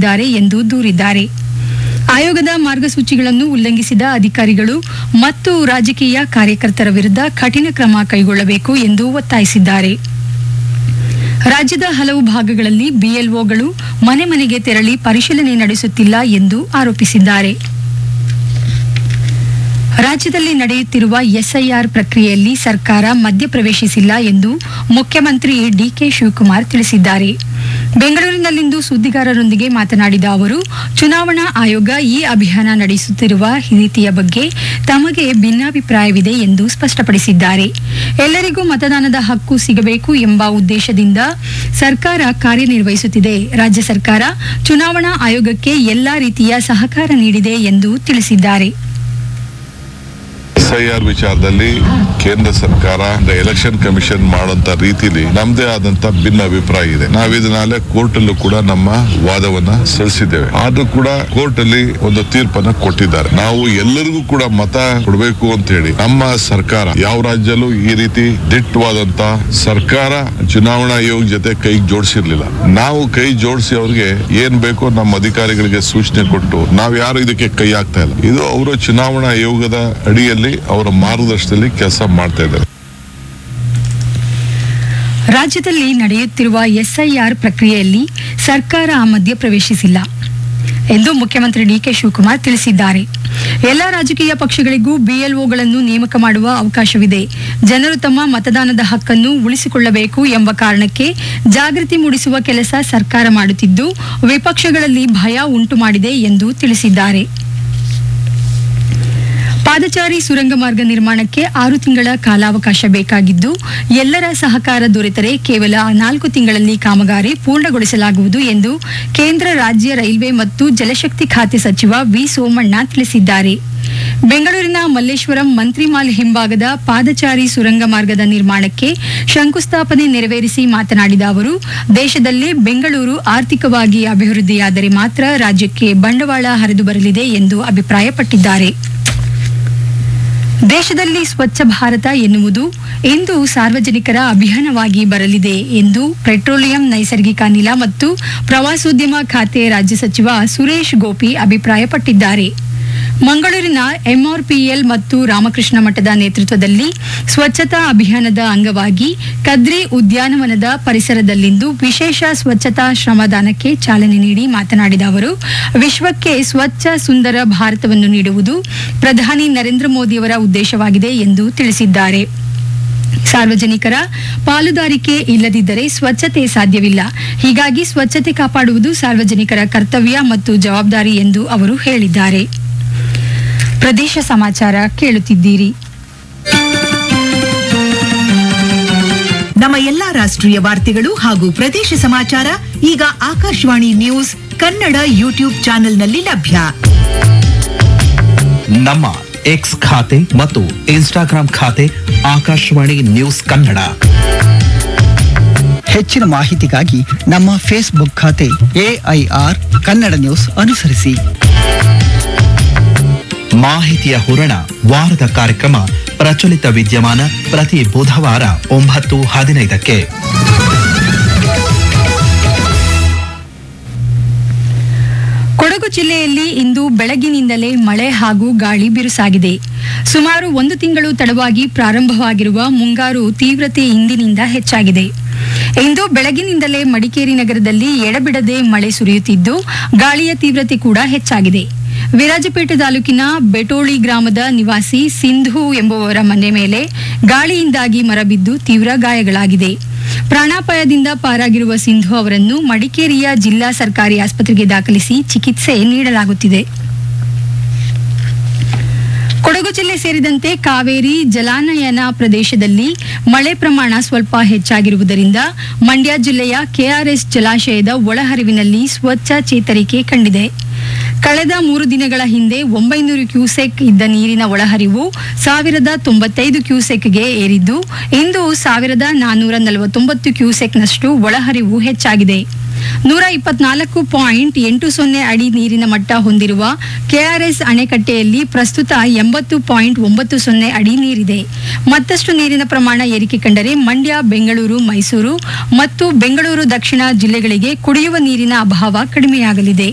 ನಡೆಸಿದ್ದಾರೆ ಎಂದು ದೂರಿದ್ದಾರೆ ಆಯೋಗದ ಮಾರ್ಗಸೂಚಿಗಳನ್ನು ಉಲ್ಲಂಘಿಸಿದ ಅಧಿಕಾರಿಗಳು ಮತ್ತು ರಾಜಕೀಯ ಕಾರ್ಯಕರ್ತರ ವಿರುದ್ಧ ಕಠಿಣ ಕ್ರಮ ಕೈಗೊಳ್ಳಬೇಕು ಎಂದು ಒತ್ತಾಯಿಸಿದ್ದಾರೆ ರಾಜ್ಯದ ಹಲವು ಭಾಗಗಳಲ್ಲಿ ಬಿಎಲ್ಒಗಳು ಮನೆ ಮನೆಗೆ ತೆರಳಿ ಪರಿಶೀಲನೆ ನಡೆಸುತ್ತಿಲ್ಲ ಎಂದು ಆರೋಪಿಸಿದ್ದಾರೆ ರಾಜ್ಯದಲ್ಲಿ ನಡೆಯುತ್ತಿರುವ ಎಸ್ಐಆರ್ ಪ್ರಕ್ರಿಯೆಯಲ್ಲಿ ಸರ್ಕಾರ ಮಧ್ಯಪ್ರವೇಶಿಸಿಲ್ಲ ಎಂದು ಮುಖ್ಯಮಂತ್ರಿ ಡಿಕೆ ಶಿವಕುಮಾರ್ ತಿಳಿಸಿದ್ದಾರೆ ಬೆಂಗಳೂರಿನಲ್ಲಿಂದು ಸುದ್ದಿಗಾರರೊಂದಿಗೆ ಮಾತನಾಡಿದ ಅವರು ಚುನಾವಣಾ ಆಯೋಗ ಈ ಅಭಿಯಾನ ನಡೆಸುತ್ತಿರುವ ರೀತಿಯ ಬಗ್ಗೆ ತಮಗೆ ಭಿನ್ನಾಭಿಪ್ರಾಯವಿದೆ ಎಂದು ಸ್ಪಷ್ಟಪಡಿಸಿದ್ದಾರೆ ಎಲ್ಲರಿಗೂ ಮತದಾನದ ಹಕ್ಕು ಸಿಗಬೇಕು ಎಂಬ ಉದ್ದೇಶದಿಂದ ಸರ್ಕಾರ ಕಾರ್ಯನಿರ್ವಹಿಸುತ್ತಿದೆ ರಾಜ್ಯ ಸರ್ಕಾರ ಚುನಾವಣಾ ಆಯೋಗಕ್ಕೆ ಎಲ್ಲಾ ರೀತಿಯ ಸಹಕಾರ ನೀಡಿದೆ ಎಂದು ತಿಳಿಸಿದ್ದಾರೆ ಎಸ್ಐಆರ್ ವಿಚಾರದಲ್ಲಿ ಕೇಂದ್ರ ಸರ್ಕಾರ ಎಲೆಕ್ಷನ್ ಕಮಿಷನ್ ಮಾಡುವಂತ ರೀತಿಲಿ ನಮ್ದೇ ಆದಂತ ಭಿನ್ನ ಅಭಿಪ್ರಾಯ ಇದೆ ನಾವು ಇದನ್ನಾಲೆ ಕೋರ್ಟ್ ಅಲ್ಲೂ ಕೂಡ ನಮ್ಮ ವಾದವನ್ನ ಸಲ್ಲಿಸಿದ್ದೇವೆ ಆದ್ರೂ ಕೂಡ ಕೋರ್ಟ್ ಅಲ್ಲಿ ಒಂದು ತೀರ್ಪನ್ನ ಕೊಟ್ಟಿದ್ದಾರೆ ನಾವು ಎಲ್ಲರಿಗೂ ಕೂಡ ಮತ ಕೊಡಬೇಕು ಅಂತ ಹೇಳಿ ನಮ್ಮ ಸರ್ಕಾರ ಯಾವ ರಾಜ್ಯಲ್ಲೂ ಈ ರೀತಿ ದಿಟ್ಟವಾದಂತ ಸರ್ಕಾರ ಚುನಾವಣಾ ಆಯೋಗ ಜೊತೆ ಕೈ ಜೋಡಿಸಿರ್ಲಿಲ್ಲ ನಾವು ಕೈ ಜೋಡಿಸಿ ಅವ್ರಿಗೆ ಏನ್ ಬೇಕೋ ನಮ್ಮ ಅಧಿಕಾರಿಗಳಿಗೆ ಸೂಚನೆ ಕೊಟ್ಟು ನಾವು ಯಾರು ಇದಕ್ಕೆ ಕೈ ಹಾಕ್ತಾ ಇಲ್ಲ ಇದು ಅವರು ಚುನಾವಣಾ ಆಯೋಗದ ಅಡಿಯಲ್ಲಿ ಅವರ ಮಾರ್ಗದರ್ಶನದಲ್ಲಿ ಕೆಲಸ ಮಾಡ್ತಾ ಇದ್ದಾರೆ ರಾಜ್ಯದಲ್ಲಿ ನಡೆಯುತ್ತಿರುವ ಎಸ್ಐಆರ್ ಪ್ರಕ್ರಿಯೆಯಲ್ಲಿ ಸರ್ಕಾರ ಮಧ್ಯಪ್ರವೇಶಿಸಿಲ್ಲ ಎಂದು ಮುಖ್ಯಮಂತ್ರಿ ಡಿಕೆ ಶಿವಕುಮಾರ್ ತಿಳಿಸಿದ್ದಾರೆ ಎಲ್ಲ ರಾಜಕೀಯ ಪಕ್ಷಗಳಿಗೂ ಬಿಎಲ್ಒಗಳನ್ನು ನೇಮಕ ಮಾಡುವ ಅವಕಾಶವಿದೆ ಜನರು ತಮ್ಮ ಮತದಾನದ ಹಕ್ಕನ್ನು ಉಳಿಸಿಕೊಳ್ಳಬೇಕು ಎಂಬ ಕಾರಣಕ್ಕೆ ಜಾಗೃತಿ ಮೂಡಿಸುವ ಕೆಲಸ ಸರ್ಕಾರ ಮಾಡುತ್ತಿದ್ದು ವಿಪಕ್ಷಗಳಲ್ಲಿ ಭಯ ಉಂಟು ಮಾಡಿದೆ ಎಂದು ತಿಳಿಸಿದ್ದಾರೆ ಪಾದಚಾರಿ ಸುರಂಗ ಮಾರ್ಗ ನಿರ್ಮಾಣಕ್ಕೆ ಆರು ತಿಂಗಳ ಕಾಲಾವಕಾಶ ಬೇಕಾಗಿದ್ದು ಎಲ್ಲರ ಸಹಕಾರ ದೊರೆತರೆ ಕೇವಲ ನಾಲ್ಕು ತಿಂಗಳಲ್ಲಿ ಕಾಮಗಾರಿ ಪೂರ್ಣಗೊಳಿಸಲಾಗುವುದು ಎಂದು ಕೇಂದ್ರ ರಾಜ್ಯ ರೈಲ್ವೆ ಮತ್ತು ಜಲಶಕ್ತಿ ಖಾತೆ ಸಚಿವ ವಿ ಸೋಮಣ್ಣ ತಿಳಿಸಿದ್ದಾರೆ ಬೆಂಗಳೂರಿನ ಮಲ್ಲೇಶ್ವರಂ ಮಂತ್ರಿಮಾಲ್ ಹಿಂಭಾಗದ ಪಾದಚಾರಿ ಸುರಂಗ ಮಾರ್ಗದ ನಿರ್ಮಾಣಕ್ಕೆ ಶಂಕುಸ್ಥಾಪನೆ ನೆರವೇರಿಸಿ ಮಾತನಾಡಿದ ಅವರು ದೇಶದಲ್ಲೇ ಬೆಂಗಳೂರು ಆರ್ಥಿಕವಾಗಿ ಅಭಿವೃದ್ಧಿಯಾದರೆ ಮಾತ್ರ ರಾಜ್ಯಕ್ಕೆ ಬಂಡವಾಳ ಹರಿದು ಬರಲಿದೆ ಎಂದು ಅಭಿಪ್ರಾಯಪಟ್ಟಿದ್ದಾರೆ ದೇಶದಲ್ಲಿ ಸ್ವಚ್ಛ ಭಾರತ ಎನ್ನುವುದು ಇಂದು ಸಾರ್ವಜನಿಕರ ಅಭಿಯಾನವಾಗಿ ಬರಲಿದೆ ಎಂದು ಪೆಟ್ರೋಲಿಯಂ ನೈಸರ್ಗಿಕ ಅನಿಲ ಮತ್ತು ಪ್ರವಾಸೋದ್ಯಮ ಖಾತೆ ರಾಜ್ಯ ಸಚಿವ ಸುರೇಶ್ ಗೋಪಿ ಅಭಿಪ್ರಾಯಪಟ್ಟಿದ್ದಾರೆ ಮಂಗಳೂರಿನ ಎಂಆರ್ಪಿಎಲ್ ಮತ್ತು ರಾಮಕೃಷ್ಣ ಮಠದ ನೇತೃತ್ವದಲ್ಲಿ ಸ್ವಚ್ಛತಾ ಅಭಿಯಾನದ ಅಂಗವಾಗಿ ಕದ್ರಿ ಉದ್ಯಾನವನದ ಪರಿಸರದಲ್ಲಿಂದು ವಿಶೇಷ ಸ್ವಚ್ಛತಾ ಶ್ರಮದಾನಕ್ಕೆ ಚಾಲನೆ ನೀಡಿ ಮಾತನಾಡಿದ ಅವರು ವಿಶ್ವಕ್ಕೆ ಸ್ವಚ್ಛ ಸುಂದರ ಭಾರತವನ್ನು ನೀಡುವುದು ಪ್ರಧಾನಿ ನರೇಂದ್ರ ಮೋದಿಯವರ ಉದ್ದೇಶವಾಗಿದೆ ಎಂದು ತಿಳಿಸಿದ್ದಾರೆ ಸಾರ್ವಜನಿಕರ ಪಾಲುದಾರಿಕೆ ಇಲ್ಲದಿದ್ದರೆ ಸ್ವಚ್ಛತೆ ಸಾಧ್ಯವಿಲ್ಲ ಹೀಗಾಗಿ ಸ್ವಚ್ಛತೆ ಕಾಪಾಡುವುದು ಸಾರ್ವಜನಿಕರ ಕರ್ತವ್ಯ ಮತ್ತು ಜವಾಬ್ದಾರಿ ಎಂದು ಅವರು ಹೇಳಿದ್ದಾರೆ ಪ್ರದೇಶ ಸಮಾಚಾರ ಕೇಳುತ್ತಿದ್ದೀರಿ ನಮ್ಮ ಎಲ್ಲಾ ರಾಷ್ಟ್ರೀಯ ವಾರ್ತೆಗಳು ಹಾಗೂ ಪ್ರದೇಶ ಸಮಾಚಾರ ಈಗ ಆಕಾಶವಾಣಿ ನ್ಯೂಸ್ ಕನ್ನಡ ಯೂಟ್ಯೂಬ್ ಚಾನೆಲ್ನಲ್ಲಿ ಲಭ್ಯ ನಮ್ಮ ಎಕ್ಸ್ ಖಾತೆ ಮತ್ತು ಇನ್ಸ್ಟಾಗ್ರಾಂ ಖಾತೆ ಆಕಾಶವಾಣಿ ನ್ಯೂಸ್ ಕನ್ನಡ ಹೆಚ್ಚಿನ ಮಾಹಿತಿಗಾಗಿ ನಮ್ಮ ಫೇಸ್ಬುಕ್ ಖಾತೆ ಎಐಆರ್ ಕನ್ನಡ ನ್ಯೂಸ್ ಅನುಸರಿಸಿ ಮಾಹಿತಿಯ ಹೂರಣ ವಾರದ ಕಾರ್ಯಕ್ರಮ ಪ್ರಚಲಿತ ವಿದ್ಯಮಾನ ಪ್ರತಿ ಬುಧವಾರ ಒಂಬತ್ತು ಹದಿನೈದಕ್ಕೆ ಕೊಡಗು ಜಿಲ್ಲೆಯಲ್ಲಿ ಇಂದು ಬೆಳಗಿನಿಂದಲೇ ಮಳೆ ಹಾಗೂ ಗಾಳಿ ಬಿರುಸಾಗಿದೆ ಸುಮಾರು ಒಂದು ತಿಂಗಳು ತಡವಾಗಿ ಪ್ರಾರಂಭವಾಗಿರುವ ಮುಂಗಾರು ತೀವ್ರತೆ ಇಂದಿನಿಂದ ಹೆಚ್ಚಾಗಿದೆ ಇಂದು ಬೆಳಗಿನಿಂದಲೇ ಮಡಿಕೇರಿ ನಗರದಲ್ಲಿ ಎಡಬಿಡದೆ ಮಳೆ ಸುರಿಯುತ್ತಿದ್ದು ಗಾಳಿಯ ತೀವ್ರತೆ ಕೂಡ ಹೆಚ್ಚಾಗಿದೆ ವಿರಾಜಪೇಟೆ ತಾಲೂಕಿನ ಬೆಟೋಳಿ ಗ್ರಾಮದ ನಿವಾಸಿ ಸಿಂಧು ಎಂಬುವವರ ಮನೆ ಮೇಲೆ ಗಾಳಿಯಿಂದಾಗಿ ಮರ ಬಿದ್ದು ತೀವ್ರ ಗಾಯಗಳಾಗಿದೆ ಪ್ರಾಣಾಪಾಯದಿಂದ ಪಾರಾಗಿರುವ ಸಿಂಧು ಅವರನ್ನು ಮಡಿಕೇರಿಯ ಜಿಲ್ಲಾ ಸರ್ಕಾರಿ ಆಸ್ಪತ್ರೆಗೆ ದಾಖಲಿಸಿ ಚಿಕಿತ್ಸೆ ನೀಡಲಾಗುತ್ತಿದೆ ಕೊಡಗು ಜಿಲ್ಲೆ ಸೇರಿದಂತೆ ಕಾವೇರಿ ಜಲಾನಯನ ಪ್ರದೇಶದಲ್ಲಿ ಮಳೆ ಪ್ರಮಾಣ ಸ್ವಲ್ಪ ಹೆಚ್ಚಾಗಿರುವುದರಿಂದ ಮಂಡ್ಯ ಜಿಲ್ಲೆಯ ಕೆಆರ್ಎಸ್ ಜಲಾಶಯದ ಒಳಹರಿವಿನಲ್ಲಿ ಸ್ವಚ್ಛ ಚೇತರಿಕೆ ಕಂಡಿದೆ ಕಳೆದ ಮೂರು ದಿನಗಳ ಹಿಂದೆ ಒಂಬೈನೂರು ಕ್ಯೂಸೆಕ್ ಇದ್ದ ನೀರಿನ ಒಳಹರಿವು ಸಾವಿರದ ತೊಂಬತ್ತೈದು ಕ್ಯೂಸೆಕ್ಗೆ ಏರಿದ್ದು ಇಂದು ಸಾವಿರದ ನಾನ್ನೂರ ನಲವತ್ತೊಂಬತ್ತು ಕ್ಯೂಸೆಕ್ನಷ್ಟು ಒಳಹರಿವು ಹೆಚ್ಚಾಗಿದೆ ನೂರ ಇಪ್ಪತ್ನಾಲ್ಕು ಪಾಯಿಂಟ್ ಎಂಟು ಸೊನ್ನೆ ಅಡಿ ನೀರಿನ ಮಟ್ಟ ಹೊಂದಿರುವ ಕೆಆರ್ಎಸ್ ಅಣೆಕಟ್ಟೆಯಲ್ಲಿ ಪ್ರಸ್ತುತ ಎಂಬತ್ತು ಪಾಯಿಂಟ್ ಒಂಬತ್ತು ಸೊನ್ನೆ ಅಡಿ ನೀರಿದೆ ಮತ್ತಷ್ಟು ನೀರಿನ ಪ್ರಮಾಣ ಏರಿಕೆ ಕಂಡರೆ ಮಂಡ್ಯ ಬೆಂಗಳೂರು ಮೈಸೂರು ಮತ್ತು ಬೆಂಗಳೂರು ದಕ್ಷಿಣ ಜಿಲ್ಲೆಗಳಿಗೆ ಕುಡಿಯುವ ನೀರಿನ ಅಭಾವ ಕಡಿಮೆಯಾಗಲಿದೆ